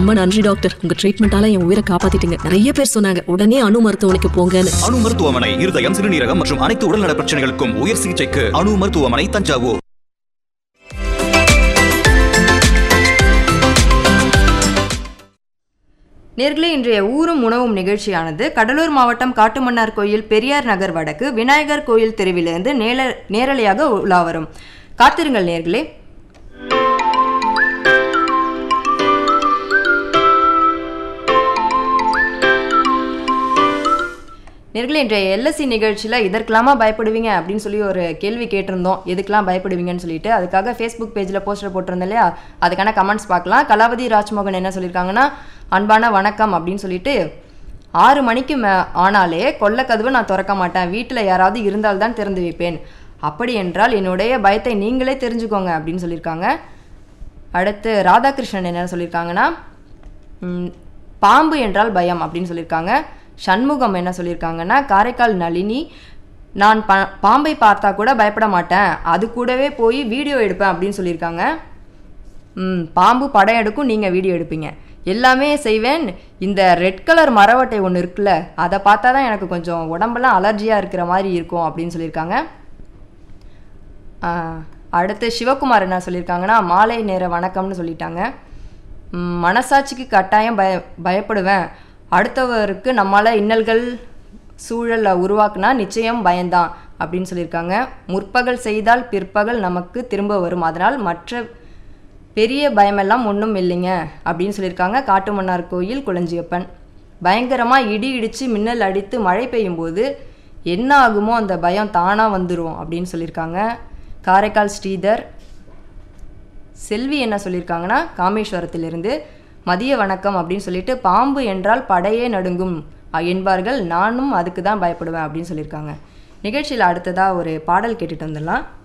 ரொம்ப நன்றி டாக்டர் உங்க ட்ரீட்மெண்டால என் உயிரை காப்பாத்திட்டீங்க நிறைய பேர் சொன்னாங்க உடனே அணு மருத்துவமனைக்கு போங்கன்னு அணு மருத்துவமனை இருதயம் சிறுநீரகம் மற்றும் அனைத்து உடல்நல பிரச்சனைகளுக்கும் உயர் சிகிச்சைக்கு அணு மருத்துவமனை தஞ்சாவூர் நேர்களே இன்றைய ஊரும் உணவும் நிகழ்ச்சியானது கடலூர் மாவட்டம் காட்டுமன்னார் கோயில் பெரியார் நகர் வடக்கு விநாயகர் கோயில் தெருவிலிருந்து நேர நேரலையாக உலா வரும் காத்திருங்கள் நேர்களே நேர்களே இன்றைய எல்எஸ்சி நிகழ்ச்சியில் இதற்கெல்லாமா பயப்படுவீங்க அப்படின்னு சொல்லி ஒரு கேள்வி கேட்டிருந்தோம் எதுக்கெல்லாம் பயப்படுவீங்கன்னு சொல்லிட்டு அதுக்காக ஃபேஸ்புக் பேஜில் போஸ்டர் போட்டிருந்தேன் இல்லையா அதுக்கான கமெண்ட்ஸ் பார்க்கலாம் கலாவதி ராஜ்மோகன் என்ன சொல்லியிருக்காங்கன்னா அன்பான வணக்கம் அப்படின்னு சொல்லிட்டு ஆறு மணிக்கு மே ஆனாலே கொல்லக்கதவு நான் திறக்க மாட்டேன் வீட்டில் யாராவது இருந்தால்தான் திறந்து வைப்பேன் அப்படி என்றால் என்னுடைய பயத்தை நீங்களே தெரிஞ்சுக்கோங்க அப்படின்னு சொல்லியிருக்காங்க அடுத்து ராதாகிருஷ்ணன் என்ன சொல்லியிருக்காங்கன்னா ம், பாம்பு என்றால் பயம் அப்படின்னு சொல்லியிருக்காங்க சண்முகம் என்ன சொல்லியிருக்காங்கன்னா காரைக்கால் நளினி நான் ப பாம்பை பார்த்தா கூட பயப்பட மாட்டேன் அது கூடவே போய் வீடியோ எடுப்பேன் அப்படின்னு சொல்லியிருக்காங்க ம் பாம்பு படம் எடுக்கும் நீங்கள் வீடியோ எடுப்பீங்க எல்லாமே செய்வேன் இந்த ரெட் கலர் மரவட்டை ஒன்று இருக்குல்ல அதை பார்த்தா தான் எனக்கு கொஞ்சம் உடம்பெல்லாம் அலர்ஜியாக இருக்கிற மாதிரி இருக்கும் அப்படின்னு சொல்லியிருக்காங்க ஆ, அடுத்து சிவகுமார் என்ன சொல்லியிருக்காங்கன்னா மாலை நேர வணக்கம்னு சொல்லிட்டாங்க ம், மனசாட்சிக்கு கட்டாயம் பய பயப்படுவேன் அடுத்தவருக்கு நம்மளால் இன்னல்கள் சூழலை உருவாக்குனா நிச்சயம் பயம்தான் அப்படின்னு சொல்லியிருக்காங்க முற்பகல் செய்தால் பிற்பகல் நமக்கு திரும்ப வரும் அதனால் மற்ற பெரிய பயமெல்லாம் ஒன்றும் இல்லைங்க அப்படின்னு சொல்லியிருக்காங்க காட்டுமன்னார் கோயில் குளஞ்சியப்பன் பயங்கரமாக இடி இடித்து மின்னல் அடித்து மழை பெய்யும்போது என்ன ஆகுமோ அந்த பயம் தானாக வந்துடும் அப்படின்னு சொல்லியிருக்காங்க காரைக்கால் ஸ்ரீதர் செல்வி என்ன சொல்லியிருக்காங்கன்னா காமேஸ்வரத்திலிருந்து மதிய வணக்கம் அப்படின்னு சொல்லிட்டு பாம்பு என்றால் படையே நடுங்கும் அ- என்பார்கள் நானும் அதுக்கு தான் பயப்படுவேன் அப்படின்னு சொல்லியிருக்காங்க நிகழ்ச்சியில் அடுத்ததாக ஒரு பாடல் கேட்டுட்டு வந்துடலாம்